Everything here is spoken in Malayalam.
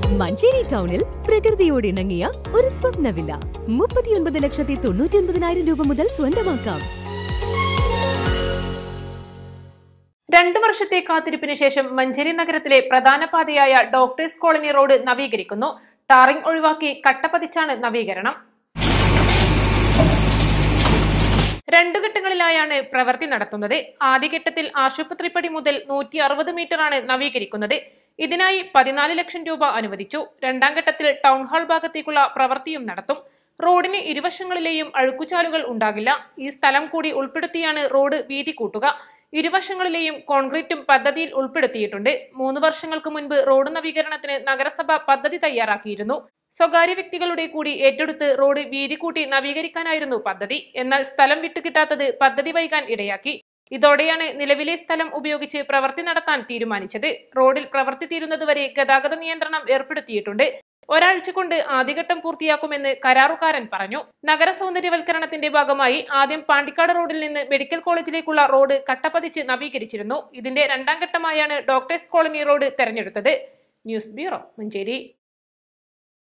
മഞ്ചേരി ടൗണിൽ പ്രകൃതിയോട് ഇണങ്ങിയ ഒരു സ്വപ്ന വില്ല മുപ്പത്തിയൊൻപത് ലക്ഷത്തി തൊണ്ണൂറ്റി ഒൻപതിനായിരം രൂപ മുതൽ സ്വന്തമാക്കാം രണ്ടു വർഷത്തെ കാത്തിരിപ്പിന് ശേഷം മഞ്ചേരി നഗരത്തിലെ പ്രധാന പാതയായ ഡോക്ടേഴ്സ് കോളനി റോഡ് നവീകരിക്കുന്നു ടാറിംഗ് ഒഴിവാക്കി കട്ടപ്പതിച്ചാണ് നവീകരണം രണ്ടു ഘട്ടങ്ങളിലായാണ് പ്രവൃത്തി നടത്തുന്നത് ആദ്യഘട്ടത്തിൽ ആശുപത്രിപ്പടി മുതൽ നൂറ്റി അറുപത് മീറ്ററാണ് നവീകരിക്കുന്നത് ഇതിനായി പതിനാല് ലക്ഷം രൂപ അനുവദിച്ചു രണ്ടാം ഘട്ടത്തിൽ ടൗൺ ഹാൾ ഭാഗത്തേക്കുള്ള പ്രവൃത്തിയും നടത്തും റോഡിന് ഇരുവശങ്ങളിലെയും അഴുക്കുചാലുകൾ ഉണ്ടാകില്ല ഈ സ്ഥലം കൂടി ഉൾപ്പെടുത്തിയാണ് റോഡ് വീതി കൂട്ടുക ഇരുവശങ്ങളിലെയും കോൺക്രീറ്റും പദ്ധതിയിൽ ഉൾപ്പെടുത്തിയിട്ടുണ്ട് മൂന്ന് വർഷങ്ങൾക്ക് മുൻപ് റോഡ് നവീകരണത്തിന് നഗരസഭ പദ്ധതി തയ്യാറാക്കിയിരുന്നു സ്വകാര്യ വ്യക്തികളുടെ കൂടി ഏറ്റെടുത്ത് റോഡ് വീതി കൂട്ടി നവീകരിക്കാനായിരുന്നു പദ്ധതി എന്നാൽ സ്ഥലം വിട്ടുകിട്ടാത്തത് പദ്ധതി വൈകാൻ ഇടയാക്കി ഇതോടെയാണ് നിലവിലെ സ്ഥലം ഉപയോഗിച്ച് പ്രവൃത്തി നടത്താൻ തീരുമാനിച്ചത് റോഡിൽ പ്രവൃത്തി തീരുന്നതുവരെ ഗതാഗത നിയന്ത്രണം ഏർപ്പെടുത്തിയിട്ടുണ്ട് ഒരാഴ്ച കൊണ്ട് ആദ്യഘട്ടം പൂർത്തിയാക്കുമെന്ന് കരാറുകാരൻ പറഞ്ഞു നഗര സൗന്ദര്യവൽക്കരണത്തിന്റെ ഭാഗമായി ആദ്യം പാണ്ടിക്കാട് റോഡിൽ നിന്ന് മെഡിക്കൽ കോളേജിലേക്കുള്ള റോഡ് കട്ടപ്പതിച്ച് നവീകരിച്ചിരുന്നു ഇതിന്റെ രണ്ടാം ഘട്ടമായാണ് ഡോക്ടേഴ്സ് കോളനി റോഡ് തെരഞ്ഞെടുത്തത് ന്യൂസ് ബ്യൂറോ മഞ്ചേരി